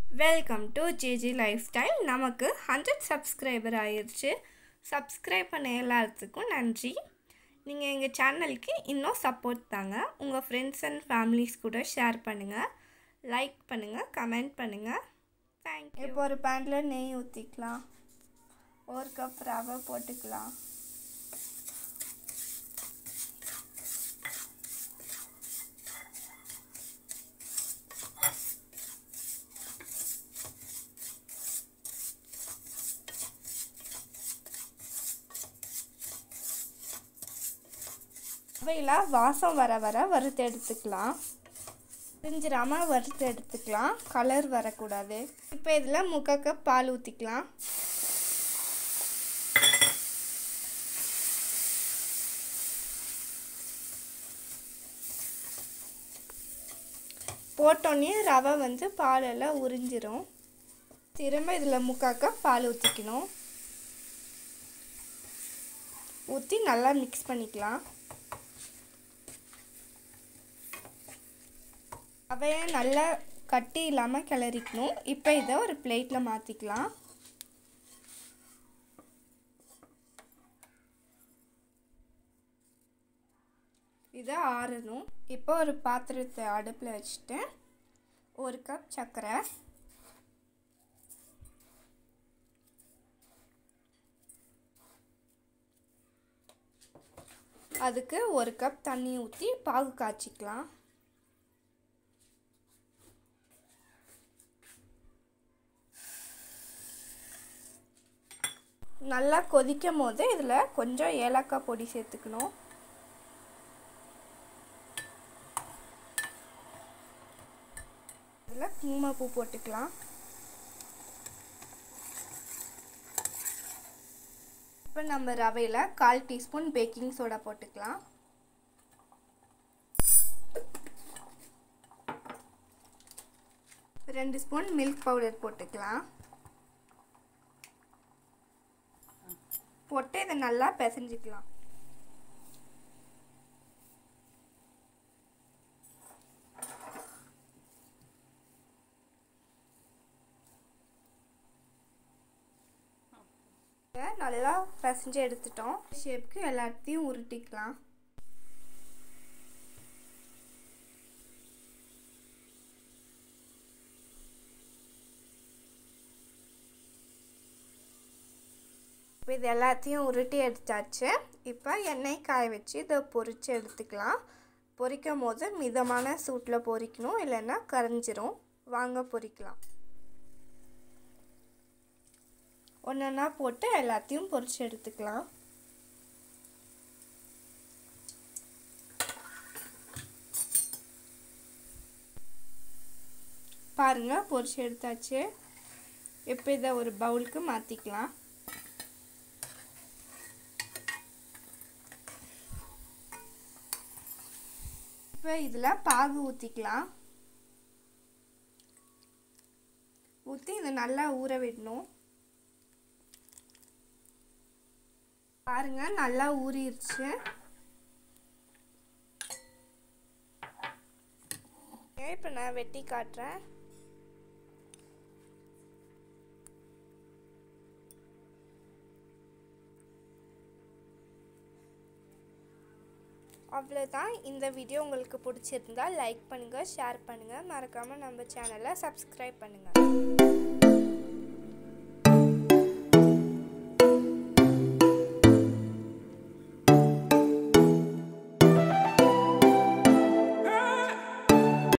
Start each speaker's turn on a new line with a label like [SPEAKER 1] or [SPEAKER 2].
[SPEAKER 1] welcome to GG life style நமக்கு hundred subscriber ஆயிடுச்சு subscribe பண்ண எல்லாத்துக்கும் நன்றி நீங்கள் எங்கள் சேனலுக்கு இன்னும் சப்போர்ட் தாங்க உங்கள் ஃப்ரெண்ட்ஸ் அண்ட் ஃபேமிலிஸ் கூட ஷேர் பண்ணுங்கள் லைக் பண்ணுங்கள் கமெண்ட் பண்ணுங்கள் தேங்க்யூ இப்போ ஒரு பேனில் நெய் ஊற்றிக்கலாம் ஒரு கப் ரவை போட்டுக்கலாம் ரவையில் வாசம் வர வர வறுத்து எடுத்துக்கலாம் பிரிஞ்சிடாமல் வறுத்து எடுத்துக்கலாம் கலர் வரக்கூடாது இப்போ இதில் முக்கால் கப் பால் ஊற்றிக்கலாம் போட்டோன்னே ரவை வந்து பாலெல்லாம் உறிஞ்சிரும் திரும்ப இதில் முக்கால் கப் பால் ஊற்றிக்கணும் ஊற்றி நல்லா மிக்ஸ் பண்ணிக்கலாம் ரவையை நல்லா கட்டி இல்லாமல் கிளறிக்கணும் இப்போ இதை ஒரு பிளேட்டில் மாற்றிக்கலாம் இதை ஆறணும் இப்போ ஒரு பாத்திரத்தை அடுப்பில் வச்சுட்டு ஒரு கப் சர்க்கரை அதுக்கு ஒரு கப் தண்ணி ஊற்றி பாகு காய்ச்சிக்கலாம் நல்லா கொதிக்கும் போது இதில் கொஞ்சம் ஏலக்காய் பொடி சேர்த்துக்கணும் இதில் குங்குமப்பூ போட்டுக்கலாம் இப்போ நம்ம ரவையில் கால் டீஸ்பூன் பேக்கிங் சோடா போட்டுக்கலாம் ரெண்டு ஸ்பூன் மில்க் பவுடர் போட்டுக்கலாம் போட்டு இதை நல்லா பிசைஞ்சிக்கலாம் நல்லா பிசைஞ்சு எடுத்துட்டோம் ஷேப்க்கு எல்லாத்தையும் உருட்டிக்கலாம் இப்போ இது எல்லாத்தையும் உருட்டி எடுத்தாச்சு இப்போ எண்ணெய் காய வச்சு இதை பொரித்து எடுத்துக்கலாம் பொரிக்கும் போது மிதமான சூட்டில் பொரிக்கணும் இல்லைன்னா கரைஞ்சிரும் வாங்க பொரிக்கலாம் ஒன்றா போட்டு எல்லாத்தையும் பொரித்து எடுத்துக்கலாம் பாருங்கள் பொரிச்சு எடுத்தாச்சு இப்போ இதை ஒரு பவுலுக்கு மாற்றிக்கலாம் இப்போ இதில் பாகு ஊற்றிக்கலாம் ஊற்றி இதை நல்லா ஊற விடணும் பாருங்க நல்லா ஊறிடுச்சு இப்போ நான் வெட்டி காட்டுறேன் அவ்வளோதான் இந்த வீடியோ உங்களுக்கு பிடிச்சிருந்தா லைக் பண்ணுங்கள் ஷேர் பண்ணுங்கள் மறக்காமல் நம்ம சேனலை சப்ஸ்கிரைப் பண்ணுங்கள்